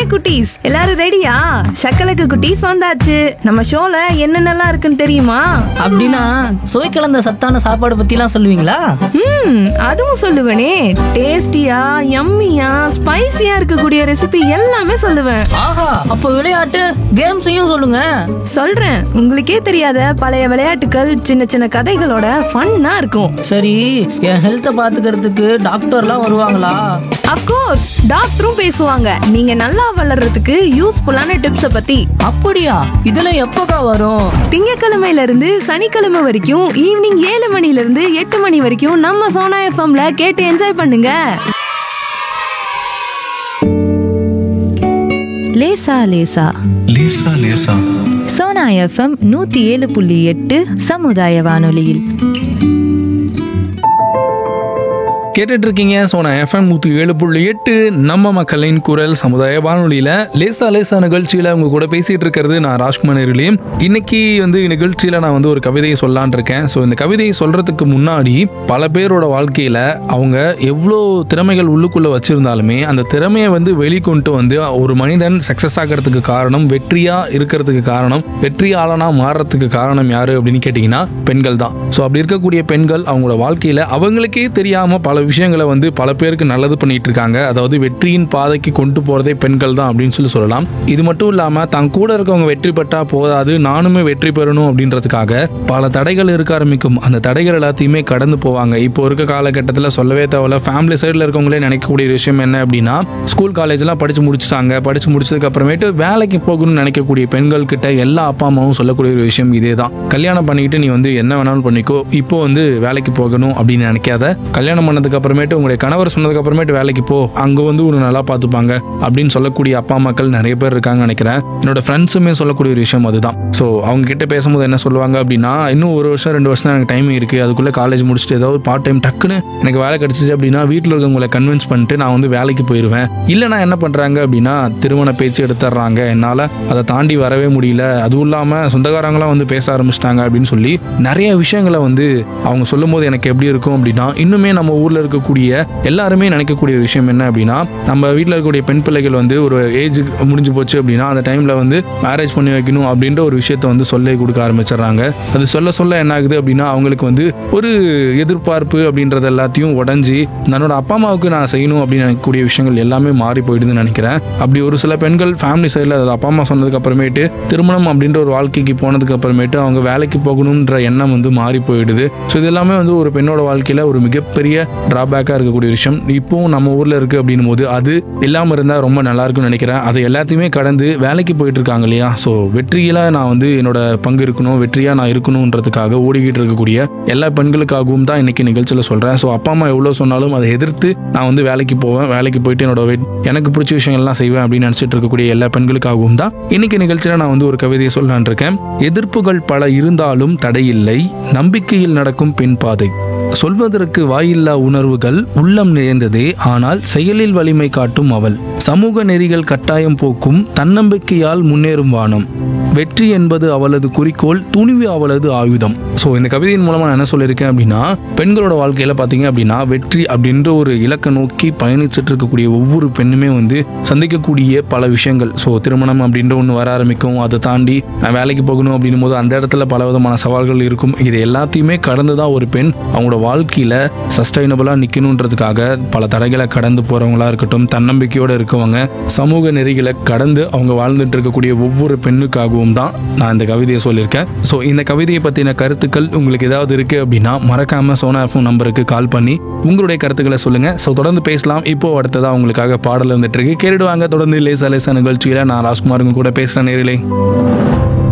குட்டீஸ் எல்லாரும் ரெடியா சக்கலக்கு குட்டீஸ் வந்தாச்சு நம்ம ஷோல என்னென்னலாம் இருக்குன்னு தெரியுமா அப்படின்னா சுவை கலந்த சத்தான சாப்பாடு பத்திலாம் சொல்லுவீங்களா ம் அதுவும் சொல்லுவேனே டேஸ்டியா யம்மியா ஸ்பைசியா இருக்கக்கூடிய ரெசிபி எல்லாமே சொல்லுவேன் ஆஹா அப்போ விளையாட்டு கேம்ஸையும் சொல்லுங்க சொல்றேன் உங்களுக்கே தெரியாத பழைய விளையாட்டுகள் சின்ன சின்ன கதைகளோட ஃபன்னா இருக்கும் சரி என் ஹெல்த்தை பாத்துக்கிறதுக்கு டாக்டர்லாம் வருவாங்களா அப்கோர்ஸ் டாக்டரும் பேசுவாங்க நீங்க நல்லா வளர்றதுக்கு யூஸ்ஃபுல்லான டிப்ஸை பத்தி அப்படியா இதெல்லாம் எப்போக்கா வரும் திங்கக்கிழமையில இருந்து சனிக்கிழமை வரைக்கும் ஈவினிங் ஏழு மணில இருந்து எட்டு மணி வரைக்கும் நம்ம சோனா எஃப்எம்ல கேட்டு என்ஜாய் பண்ணுங்க லேசா லேசா லேசா லேசா சோனா எஃப்எம் நூத்தி ஏழு புள்ளி எட்டு சமுதாய வானொலியில் கேட்டுட்டு இருக்கீங்க சோனா எஃப்எம் நூற்றி ஏழு புள்ளி எட்டு நம்ம மக்களின் குரல் சமுதாய வானொலியில் லேசா லேசா நிகழ்ச்சியில் உங்க கூட பேசிட்டு இருக்கிறது நான் ராஜ்குமார் நேரிலே இன்னைக்கு வந்து நிகழ்ச்சியில் நான் வந்து ஒரு கவிதையை சொல்லலான் இருக்கேன் ஸோ இந்த கவிதையை சொல்றதுக்கு முன்னாடி பல பேரோட வாழ்க்கையில் அவங்க எவ்வளோ திறமைகள் உள்ளுக்குள்ள வச்சிருந்தாலுமே அந்த திறமையை வந்து வெளிக்கொண்டு வந்து ஒரு மனிதன் சக்ஸஸ் ஆகிறதுக்கு காரணம் வெற்றியா இருக்கிறதுக்கு காரணம் வெற்றியாளனா மாறுறதுக்கு காரணம் யாரு அப்படின்னு கேட்டிங்கன்னா பெண்கள் தான் ஸோ அப்படி இருக்கக்கூடிய பெண்கள் அவங்களோட வாழ்க்கையில் அவங்களுக்கே தெரியாம பல விஷயங்களை வந்து பல பேருக்கு நல்லது பண்ணிட்டு இருக்காங்க அதாவது வெற்றியின் பாதைக்கு கொண்டு போறதே பெண்கள் தான் அப்படின்னு சொல்லி சொல்லலாம் இது மட்டும் இல்லாம தன் கூட இருக்கவங்க வெற்றி பெற்றா போதாது நானுமே வெற்றி பெறணும் அப்படின்றதுக்காக பல தடைகள் இருக்க ஆரம்பிக்கும் அந்த தடைகள் எல்லாத்தையுமே கடந்து போவாங்க இப்போ இருக்க காலகட்டத்தில் சொல்லவே தேவையில்ல ஃபேமிலி சைடில் இருக்கவங்களே நினைக்கக்கூடிய ஒரு விஷயம் என்ன அப்படின்னா ஸ்கூல் காலேஜ்லாம் படிச்சு முடிச்சிட்டாங்க படிச்சு முடிச்சதுக்கு அப்புறமேட்டு வேலைக்கு போகணும்னு நினைக்கக்கூடிய பெண்கள் கிட்ட எல்லா அப்பா அம்மாவும் சொல்லக்கூடிய ஒரு விஷயம் இதே தான் கல்யாணம் பண்ணிக்கிட்டு நீ வந்து என்ன வேணாலும் பண்ணிக்கோ இப்போ வந்து வேலைக்கு போகணும் அப்படின்னு நினைக்காத கல்யாணம் பண்ணதுக்கு அப்புறமேட்டு உங்களுடைய கணவர் சொன்னதுக்கு அப்புறமேட்டு வேலைக்கு போ அங்க வந்து ஒரு நல்லா பார்த்துப்பாங்க அப்படின்னு சொல்லக்கூடிய அப்பா அம்மாக்கள் நிறைய பேர் இருக்காங்கன்னு நினைக்கிறேன் என்னோட ஃப்ரெண்ட்ஸுமே சொல்லக்கூடிய ஒரு விஷயம் அதுதான் ஸோ அவங்க கிட்ட பேசும்போது என்ன சொல்லுவாங்க அப்படின்னா இன்னும் ஒரு வருஷம் ரெண்டு வருஷம் தான் எனக்கு டைம் இருக்கு அதுக்குள்ள காலேஜ் முடிச்சுட்டு ஏதாவது பார்ட் டைம் டக்குன்னு எனக்கு வேலை கிடைச்சிச்சு அப்படின்னா வீட்டில் இருக்கவங்களை கன்வின்ஸ் பண்ணிட்டு நான் வந்து வேலைக்கு போயிடுவேன் இல்லைனா என்ன பண்றாங்க அப்படின்னா திருமண பேச்சு எடுத்துடுறாங்க என்னால் அதை தாண்டி வரவே முடியல அதுவும் இல்லாமல் சொந்தக்காரங்களாம் வந்து பேச ஆரம்பிச்சிட்டாங்க அப்படின்னு சொல்லி நிறைய விஷயங்களை வந்து அவங்க சொல்லும் போது எனக்கு எப்படி இருக்கும் அப்படின்னா இன்னுமே நம்ம ஊர்ல இருக்கக்கூடிய எல்லாருமே நினைக்கக்கூடிய ஒரு விஷயம் என்ன அப்படின்னா நம்ம வீட்டில் இருக்கக்கூடிய பெண் பிள்ளைகள் வந்து ஒரு ஏஜ் முடிஞ்சு போச்சு அப்படின்னா அந்த டைம்ல வந்து மேரேஜ் பண்ணி வைக்கணும் அப்படின்ற ஒரு விஷயத்த வந்து சொல்லி கொடுக்க ஆரம்பிச்சிடுறாங்க அது சொல்ல சொல்ல என்ன ஆகுது அப்படின்னா அவங்களுக்கு வந்து ஒரு எதிர்பார்ப்பு அப்படின்றது எல்லாத்தையும் உடஞ்சி தன்னோட அப்பா அம்மாவுக்கு நான் செய்யணும் அப்படின்னு நினைக்கக்கூடிய விஷயங்கள் எல்லாமே மாறி போயிடுதுன்னு நினைக்கிறேன் அப்படி ஒரு சில பெண்கள் ஃபேமிலி சைடில் அது அப்பா அம்மா சொன்னதுக்கு அப்புறமேட்டு திருமணம் அப்படின்ற ஒரு வாழ்க்கைக்கு போனதுக்கு அப்புறமேட்டு அவங்க வேலைக்கு போகணுன்ற எண்ணம் வந்து மாறி போயிடுது ஸோ இது எல்லாமே வந்து ஒரு பெண்ணோட வாழ்க்கையில் ஒரு மிகப்பெரிய டிராபேக்காக இருக்கக்கூடிய விஷயம் இப்போவும் நம்ம ஊரில் இருக்குது அப்படின்னும் போது அது இல்லாமல் இருந்தால் ரொம்ப நல்லா இருக்கும்னு நினைக்கிறேன் அது எல்லாத்தையுமே கடந்து வேலைக்கு போயிட்டு இருக்காங்க இல்லையா ஸோ வெற்றியில் நான் வந்து என்னோட பங்கு இருக்கணும் வெற்றியாக நான் இருக்கணுன்றதுக்காக ஓடிக்கிட்டு இருக்கக்கூடிய எல்லா பெண்களுக்காகவும் தான் இன்னைக்கு நிகழ்ச்சியில் சொல்கிறேன் ஸோ அப்பா அம்மா எவ்வளோ சொன்னாலும் அதை எதிர்த்து நான் வந்து வேலைக்கு போவேன் வேலைக்கு போயிட்டு என்னோட வெட்- எனக்கு பிடிச்ச விஷயங்கள்லாம் செய்வேன் அப்படின்னு நினச்சிட்டு இருக்கக்கூடிய எல்லா பெண்களுக்காகவும் தான் இன்னைக்கு நிகழ்ச்சியில் நான் வந்து ஒரு கவிதையை சொல்லலான் இருக்கேன் எதிர்ப்புகள் பல இருந்தாலும் தடையில்லை நம்பிக்கையில் நடக்கும் பெண் பாதை சொல்வதற்கு வாயில்லா உணர்வுகள் உள்ளம் நிறைந்ததே ஆனால் செயலில் வலிமை காட்டும் அவள் சமூக நெறிகள் கட்டாயம் போக்கும் தன்னம்பிக்கையால் முன்னேறும் வானம் வெற்றி என்பது அவளது குறிக்கோள் துணிவு அவளது ஆயுதம் ஸோ இந்த கவிதையின் மூலமா நான் என்ன சொல்லியிருக்கேன் அப்படின்னா பெண்களோட வாழ்க்கையில பார்த்தீங்க அப்படின்னா வெற்றி அப்படின்ற ஒரு இலக்கை நோக்கி பயணிச்சுட்டு இருக்கக்கூடிய ஒவ்வொரு பெண்ணுமே வந்து சந்திக்கக்கூடிய பல விஷயங்கள் ஸோ திருமணம் அப்படின்ற ஒன்று வர ஆரம்பிக்கும் அதை தாண்டி நான் வேலைக்கு போகணும் அப்படின்னும் போது அந்த இடத்துல பல விதமான சவால்கள் இருக்கும் இது எல்லாத்தையுமே கடந்து தான் ஒரு பெண் அவங்களோட வாழ்க்கையில சஸ்டைனபிளாக நிற்கணுன்றதுக்காக பல தடைகளை கடந்து போறவங்களா இருக்கட்டும் தன்னம்பிக்கையோடு இருக்கவங்க சமூக நெறிகளை கடந்து அவங்க வாழ்ந்துட்டு இருக்கக்கூடிய ஒவ்வொரு பெண்ணுக்காகவும் தான் நான் இந்த கவிதையை சொல்லியிருக்கேன் ஸோ இந்த கவிதையை பற்றின கருத்துக்கள் உங்களுக்கு ஏதாவது இருக்கு அப்படின்னா மறக்காம சோனா எஃப்எம் நம்பருக்கு கால் பண்ணி உங்களுடைய கருத்துக்களை சொல்லுங்க ஸோ தொடர்ந்து பேசலாம் இப்போ அடுத்ததா உங்களுக்காக பாடல் வந்துட்டு இருக்கு கேட்டுடுவாங்க தொடர்ந்து லேசா லேசா நிகழ்ச்சியில நான் ராஜ்குமார் உங்க கூட பேசுகிறேன் நேரிலே